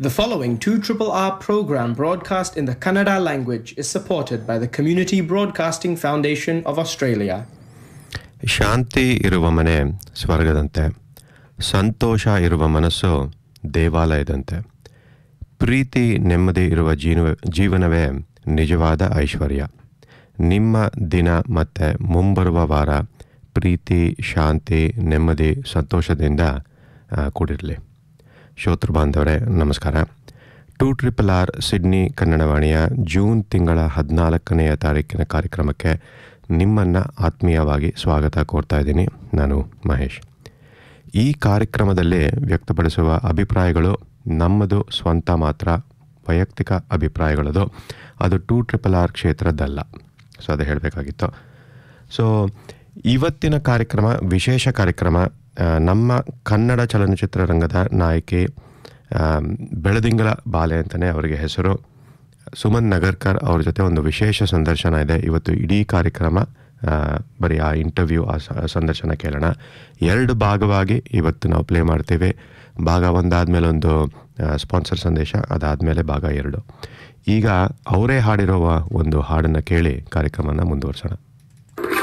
The following 2RRR program broadcast in the Kannada language is supported by the Community Broadcasting Foundation of Australia. ಶಾಂತಿ ಇರುವ ಮನೆ ಸ್ವರ್ಗದಂತೆ ಸಂತೋಷ ಇರುವ ಮನಸ್ಸು ದೇವಾಲಯದಂತೆ ಪ್ರೀತಿ ನೆಮ್ಮದಿ ಇರುವ ಜೀವ ಜೀವನವೇ ನಿಜವಾದ ಐಶ್ವರ್ಯ ನಿಮ್ಮ ದಿನ ಮತ್ತು ಮುಂಬರುವ ವಾರ ಪ್ರೀತಿ ಶಾಂತಿ ನೆಮ್ಮದಿ ಸಂತೋಷದಿಂದ ಆ, ಕೂಡಿರಲಿ ಶ್ರೋತೃ ಬಾಂಧವರೇ ನಮಸ್ಕಾರ ಟೂ ಟ್ರಿಪಲ್ ಆರ್ ಸಿಡ್ನಿ ಕನ್ನಡವಾಣಿಯ ಜೂನ್ ತಿಂಗಳ ಹದಿನಾಲ್ಕನೆಯ ತಾರೀಕಿನ ಕಾರ್ಯಕ್ರಮಕ್ಕೆ ನಿಮ್ಮನ್ನು ಆತ್ಮೀಯವಾಗಿ ಸ್ವಾಗತ ಕೋರ್ತಾ ಇದ್ದೀನಿ ನಾನು ಮಹೇಶ್ ಈ ಕಾರ್ಯಕ್ರಮದಲ್ಲಿ ವ್ಯಕ್ತಪಡಿಸುವ ಅಭಿಪ್ರಾಯಗಳು ನಮ್ಮದು ಸ್ವಂತ ಮಾತ್ರ ವೈಯಕ್ತಿಕ ಅಭಿಪ್ರಾಯಗಳದು ಅದು ಟೂ ಟ್ರಿಪಲ್ ಆರ್ ಕ್ಷೇತ್ರದ್ದಲ್ಲ ಸೊ ಅದು ಹೇಳಬೇಕಾಗಿತ್ತು ಸೊ ಇವತ್ತಿನ ಕಾರ್ಯಕ್ರಮ ವಿಶೇಷ ಕಾರ್ಯಕ್ರಮ ಆ, ನಮ್ಮ ಕನ್ನಡ ಚಲನಚಿತ್ರರಂಗದ ನಾಯಕಿ ಆ, ಬೆಳದಿಂಗಲ ಬಾಲೆ ಅಂತಲೇ ಅವರಿಗೆ ಹೆಸರು ಸುಮನ್ ನಗರ್ಕರ್ ಅವ್ರ ಜೊತೆ ಒಂದು ವಿಶೇಷ ಸಂದರ್ಶನ ಇದೆ ಇವತ್ತು ಇಡೀ ಕಾರ್ಯಕ್ರಮ ಆ, ಬರೀ ಆ ಇಂಟರ್ವ್ಯೂ ಆ ಸ- ಸಂದರ್ಶನ ಕೇಳೋಣ ಎರಡು ಭಾಗವಾಗಿ ಇವತ್ತು ನಾವು ಪ್ಲೇ ಮಾಡ್ತೀವಿ ಭಾಗ ಒಂದಾದಮೇಲೆ ಒಂದು ಸ್ಪಾನ್ಸರ್ ಸಂದೇಶ ಅದಾದಮೇಲೆ ಭಾಗ ಎರಡು ಈಗ ಅವರೇ ಹಾಡಿರುವ ಒಂದು ಹಾಡನ್ನು ಕೇಳಿ ಕಾರ್ಯಕ್ರಮನ ಮುಂದುವರ್ಸೋಣ